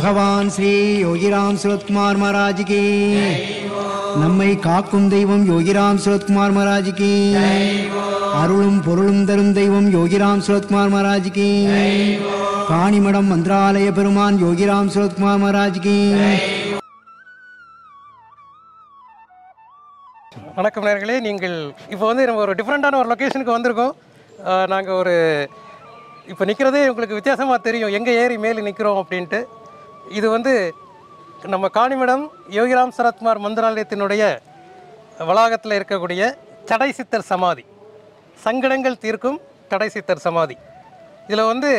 பகவான் ஸ்ரீ யோகிராம் சுரத்குமார் மகாராஜுக்கு நம்மை காக்கும் தெய்வம் யோகிராம் சுரத்குமார் மகாராஜுக்கு அருளும் பொருளும் தரும் தெய்வம் யோகிராம் சுரத்குமார் மகாராஜுக்கு காணிமடம் மந்திராலய பெருமான் யோகிராம் சுரத்குமார் மகாராஜுக்கு வணக்கம் நேர்களே நீங்கள் இப்போ வந்து நம்ம ஒரு டிஃப்ரெண்ட்டான ஒரு லொக்கேஷனுக்கு வந்திருக்கோம் நாங்கள் ஒரு இப்போ நிற்கிறதே உங்களுக்கு வித்தியாசமாக தெரியும் எங்கே ஏறி மேலே நிற்கிறோம் அப்படின்ட்டு இது வந்து நம்ம காணிமடம் யோகிராம் சரத்குமார் மந்திராலயத்தினுடைய வளாகத்தில் இருக்கக்கூடிய சடை சித்தர் சமாதி சங்கடங்கள் தீர்க்கும் சடை சித்தர் சமாதி இதில் வந்து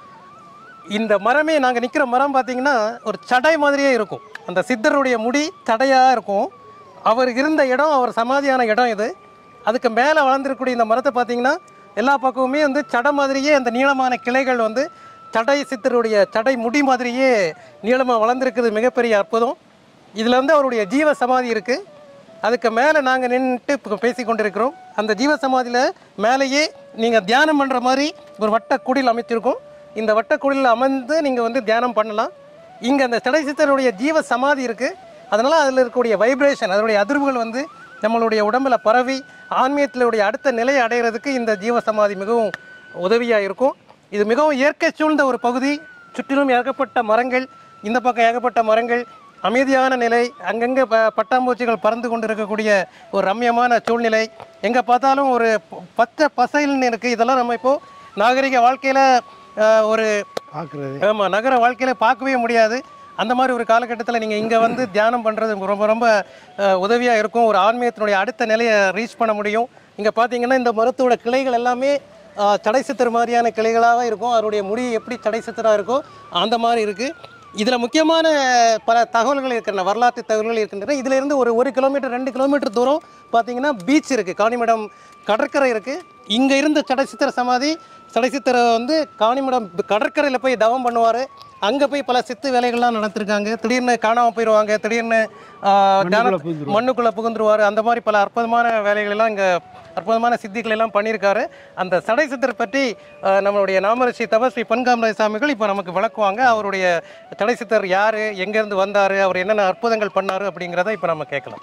இந்த மரமே நாங்கள் நிற்கிற மரம் பார்த்தீங்கன்னா ஒரு சடை மாதிரியே இருக்கும் அந்த சித்தருடைய முடி தடையாக இருக்கும் அவர் இருந்த இடம் அவர் சமாதியான இடம் இது அதுக்கு மேலே வளர்ந்துருக்கக்கூடிய இந்த மரத்தை பார்த்தீங்கன்னா எல்லா பக்கமுமே வந்து சடை மாதிரியே அந்த நீளமான கிளைகள் வந்து சடை சித்தருடைய சடை முடி மாதிரியே நீளமாக வளர்ந்துருக்குது மிகப்பெரிய அற்புதம் இதில் வந்து அவருடைய ஜீவ சமாதி இருக்குது அதுக்கு மேலே நாங்கள் நின்றுட்டு இப்போ பேசி கொண்டிருக்கிறோம் அந்த ஜீவ சமாதியில் மேலேயே நீங்கள் தியானம் பண்ணுற மாதிரி ஒரு வட்ட குடில் அமைச்சிருக்கோம் இந்த வட்ட குடிலில் அமர்ந்து நீங்கள் வந்து தியானம் பண்ணலாம் இங்கே அந்த சடை சித்தருடைய ஜீவ சமாதி இருக்குது அதனால் அதில் இருக்கக்கூடிய வைப்ரேஷன் அதனுடைய அதிர்வுகள் வந்து நம்மளுடைய உடம்புல பரவி ஆன்மீகத்தினுடைய அடுத்த நிலையை அடைகிறதுக்கு இந்த ஜீவ சமாதி மிகவும் உதவியாக இருக்கும் இது மிகவும் இயற்கை சூழ்ந்த ஒரு பகுதி சுற்றிலும் ஏகப்பட்ட மரங்கள் இந்த பக்கம் ஏகப்பட்ட மரங்கள் அமைதியான நிலை அங்கங்கே ப பட்டாம்பூச்சிகள் பறந்து கொண்டு இருக்கக்கூடிய ஒரு ரம்யமான சூழ்நிலை எங்கே பார்த்தாலும் ஒரு ப- பச்சை பசைல்னு இருக்குது இதெல்லாம் நம்ம இப்போது நாகரிக வாழ்க்கையில் ஒரு பார்க்குறது ஆமாம் நகர வாழ்க்கையில் பார்க்கவே முடியாது அந்த மாதிரி ஒரு காலகட்டத்தில் நீங்கள் இங்கே வந்து தியானம் பண்ணுறது ரொம்ப ரொம்ப உதவியாக இருக்கும் ஒரு ஆன்மீகத்தினுடைய அடுத்த நிலையை ரீச் பண்ண முடியும் இங்கே பார்த்தீங்கன்னா இந்த மரத்தோட கிளைகள் எல்லாமே அஹ், தடை சித்தர் மாதிரியான கிளைகளாக இருக்கும் அவருடைய முடி எப்படி தடை சித்தராக இருக்கோ அந்த மாதிரி இருக்குது இதில் முக்கியமான பல தகவல்கள் இருக்கின்றன வரலாற்று தகவல்கள் இருக்கின்றன இதில் இருந்து ஒரு ஒரு கிலோமீட்டர் ரெண்டு கிலோமீட்டர் தூரம் பார்த்தீங்கன்னா பீச் இருக்குது காணிமடம் கடற்கரை இருக்குது இங்கே இருந்த சடைசித்திர சமாதி சடைசித்திர வந்து காணிமடம் கடற்கரையில் போய் தவம் பண்ணுவார் அங்கே போய் பல சித்து வேலைகள்லாம் நடத்திருக்காங்க திடீர்னு காணாமல் போயிடுவாங்க திடீர்னு ஆஹ், தியான- மண்ணுக்குள்ளே புகுந்துருவார் அந்த மாதிரி பல அற்புதமான வேலைகள் எல்லாம் இங்கே அற்புதமான சித்திகள் எல்லாம் பண்ணியிருக்காரு அந்த சடை சித்தர் பற்றி ஆஹ், நம்மளுடைய நாமரிஷி தபஸ்ரீ பன்காமராஜ சாமிகள் இப்போ நமக்கு விளக்குவாங்க அவருடைய சடை சித்தர் யார் எங்கேருந்து வந்தார் அவர் என்னென்ன அற்புதங்கள் பண்ணார் அப்படிங்கிறத இப்போ நம்ம கேட்கலாம்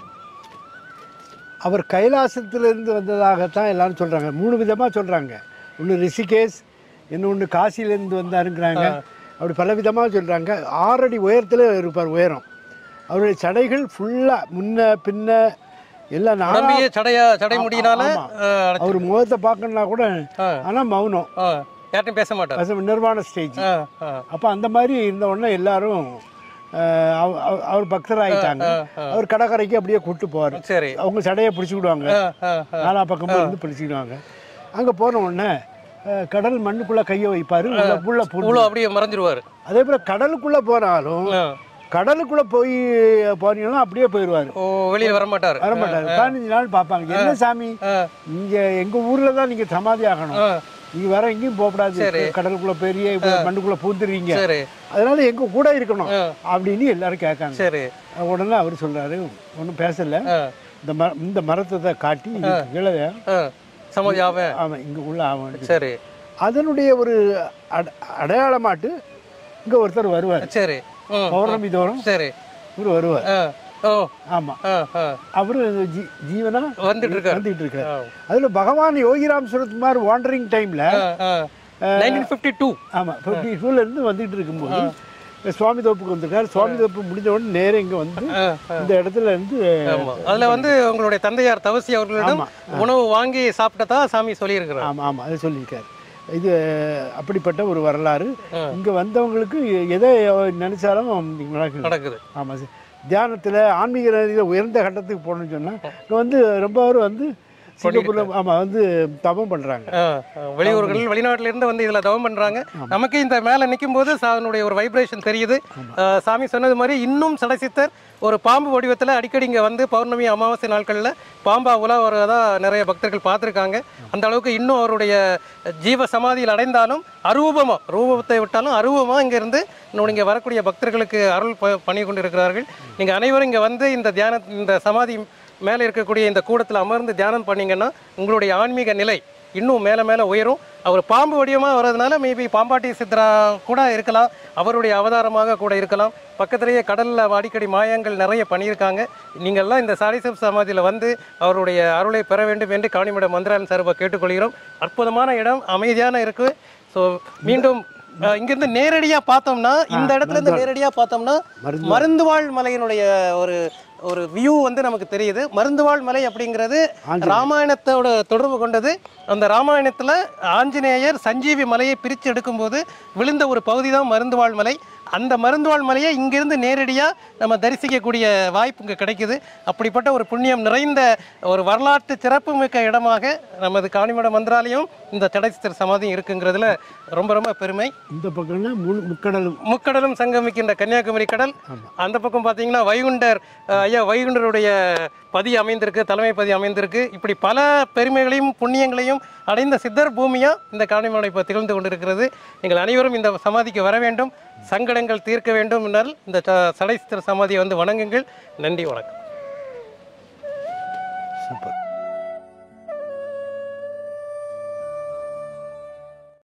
அவர் கைலாசத்திலிருந்து வந்ததாகத்தான் எல்லாரும் சொல்கிறாங்க மூணு விதமாக சொல்கிறாங்க ஒன்று ரிஷிகேஷ் இன்னொன்று காசியிலேருந்து வந்தாருங்கிறாங்க அப்படி பல விதமாக சொல்கிறாங்க ஆறடி உயரத்தில் இருப்பார் உயரம் அவருடைய சடைகள் ஃபுல்லாக முன்ன பின்ன எல்லாம் நானா உடம்பையே சடையா சடை முடியினால ஆமா. ஆஹ், அடைச்சு- அவர் முகத்தை பார்க்கணுன்னா கூட ஆ. ஆனால் மௌனம் ஆ, யார்ட்டையும் பேச மாட்டார் அது நிர்வாண ஸ்டேஜ் ஆ, ஆ, அப்போ அந்த மாதிரி இருந்த உடனே எல்லாரும் அஹ், அவ- அவ- அவர் பக்தராயிட்டாங்க அவர் கடற்கரைக்கு அப்படியே கூட்டு போவார் சரி அவங்க சடையை பிடிச்சிக்கிடுவாங்க ஆ, ஆ, ஆ. நாலா பக்கமும் இருந்து பிடிச்சிக்கிடுவாங்க அங்கே போன உடனே அஹ், கடல் மண்ணுக்குள்ளே கையை வைப்பார் உள்ள உள்ள பூ இவ்வளோ அப்படியே மறைஞ்சிருவார் அதே போல் கடலுக்குள்ளே போனாலும் கடலுக்குள்ளே போய் போனீங்கன்னா அப்படியே போயிடுவார் ஓ வெளியே வர மாட்டார் வர மாட்டார் பதினஞ்சு நாள் பார்ப்பாங்க என்ன சாமி இங்க எங்க ஊர்ல தான் நீங்க சமாதி ஆகணும் நீங்க வேற எங்கேயும் போகக்கூடாது கடலுக்குள்ள பெரிய மண்ணுக்குள்ள பூந்துருவீங்க சரி அதனால எங்க கூட இருக்கணும் அப்படின்னு எல்லாரும் கேட்காங்க சரி உடனே அவர் சொல்றாரு ஒன்றும் பேசல ஆ, இந்த மர இந்த மரத்தை தான் காட்டி இதுக்கு கீழே ஆ, சமாதி ஆவேன் அவன் இங்க உள்ள அவன் சரி அதனுடைய ஒரு அட- அடையாளமாட்டு இங்க ஒருத்தர் வருவார் சரி ம், பௌர்ணமி தோறும் சரி இவர் வருவார் ஆ, ஓ ஆமா ஆ, ஆ. அவரு ஜீ- ஜீவனா வந்துட்டு இருக்காரு வந்துட்டு இருக்காரு ஆ. அதுல பகவான் யோகிராம் சுரத்குமார் வாண்டரிங் டைம்ல நைன்டீன் ஃபிஃப்டி டூ ஆமா ஃபிஃப்டி டூல இருந்து வந்துட்டு இருக்கும்போது சுவாமி தோப்புக்கு வந்திருக்காரு சுவாமி தோப்பு முடிஞ்ச உடனே நேரா இங்க வந்து இந்த இடத்துல இருந்து ஆமா அதுல வந்து உங்களுடைய தந்தையார் தவசி அவர்களிடம் உணவு வாங்கி சாப்பிட்டதா சாமி சொல்லியிருக்கிறார் ஆமா ஆமா அதை சொல்லியிருக்காரு இது அப்படிப்பட்ட ஒரு வரலாறு இங்க வந்தவங்களுக்கு எதை நினைச்சாலும் நடக்குது நடக்குது ஆமா சார் தியானத்துல ஆன்மீக ரீதியில உயர்ந்த கட்டத்துக்கு போகணும்னு சொன்னா இங்க வந்து ரொம்ப பேர் வந்து சிங்கப்பூர்ல ஆமா வந்து தபம் பண்றாங்க ஆ, ஆ, வெளியூர்கள் வெளிநாட்டுல இருந்து வந்து இதுல தவம் பண்றாங்க நமக்கு இந்த மேல நிற்கும் போது அதனுடைய ஒரு வைப்ரேஷன் தெரியுது ஆ, சாமி சொன்னது மாதிரி இன்னும் சடைசித்தர் ஒரு பாம்பு வடிவத்துல அடிக்கடி இங்க வந்து பௌர்ணமி அமாவாசை நாட்கள்ல பாம்பா உலா வருவதா நிறைய பக்தர்கள் பார்த்துருக்காங்க அந்த அளவுக்கு இன்னும் அவருடைய ஜீவ சமாதியில் அடைந்தாலும் அரூபமா ரூபத்தை விட்டாலும் அரூபமா இங்க இருந்து இன்னும் இங்க வரக்கூடிய பக்தர்களுக்கு அருள் ப- பண்ணி கொண்டு இருக்கிறார்கள் நீங்க அனைவரும் இங்க வந்து இந்த தியான இந்த சமாதி மேலே இருக்கக்கூடிய இந்த கூடத்தில் அமர்ந்து தியானம் பண்ணீங்கன்னா உங்களுடைய ஆன்மீக நிலை இன்னும் மேலே மேலே உயரும் அவர் பாம்பு வடிவமாக வர்றதுனால மேபி பாம்பாட்டி சித்ரா கூட இருக்கலாம் அவருடைய அவதாரமாக கூட இருக்கலாம் பக்கத்திலேயே கடலில் அடிக்கடி மாயங்கள் நிறைய பண்ணியிருக்காங்க நீங்கள்லாம் இந்த சாலிசப் சமாதியில் வந்து அவருடைய அருளை பெற வேண்டும் என்று காணிமட மந்திராலயம் சார்பாக கேட்டுக்கொள்கிறோம் அற்புதமான இடம் அமைதியான இருக்கு ஸோ மீண்டும் அஹ், இங்கிருந்து நேரடியா பார்த்தோம்னா இந்த இடத்துல இருந்து நேரடியா பார்த்தோம்னா மருந்துவாழ் மலையினுடைய ஒரு ஒரு வியூ வந்து நமக்கு தெரியுது மருந்துவாழ் மலை அப்படிங்கிறது ராமாயணத்தோட தொடர்பு கொண்டது அந்த ராமாயணத்துல ஆஞ்சநேயர் சஞ்சீவி மலையை பிரித்து எடுக்கும்போது விழுந்த ஒரு பகுதி தான் மருந்துவாழ் மலை அந்த மருந்துவாழ் மலையை இங்கிருந்து நேரடியாக நம்ம தரிசிக்கக்கூடிய வாய்ப்பு இங்கே கிடைக்குது அப்படிப்பட்ட ஒரு புண்ணியம் நிறைந்த ஒரு வரலாற்று சிறப்புமிக்க இடமாக நமது காணிமட மந்திராலயம் இந்த தடைசித்தர் சமாதியும் இருக்குங்கிறதுல ரொம்ப ரொம்ப பெருமை இந்த பக்கம்னா முழு முக்கடலும் முக்கடலும் சங்கமிக்கின்ற கன்னியாகுமரி கடல் அந்த பக்கம் பார்த்தீங்கன்னா வைகுண்டர் அஹ், ஐயா வைகுண்டருடைய பதி அமைந்திருக்கு தலைமை பதி அமைந்திருக்கு இப்படி பல பெருமைகளையும் புண்ணியங்களையும் அடைந்த சித்தர் பூமியா இந்த காணிமலை இப்போ திகழ்ந்து கொண்டிருக்கிறது நீங்கள் அனைவரும் இந்த சமாதிக்கு வர வேண்டும் சங்கடங்கள் தீர்க்க வேண்டும் என்றால் இந்த ச- சடை சித்தர் சமாதியை வந்து வணங்குங்கள் நன்றி வணக்கம் சூப்பர்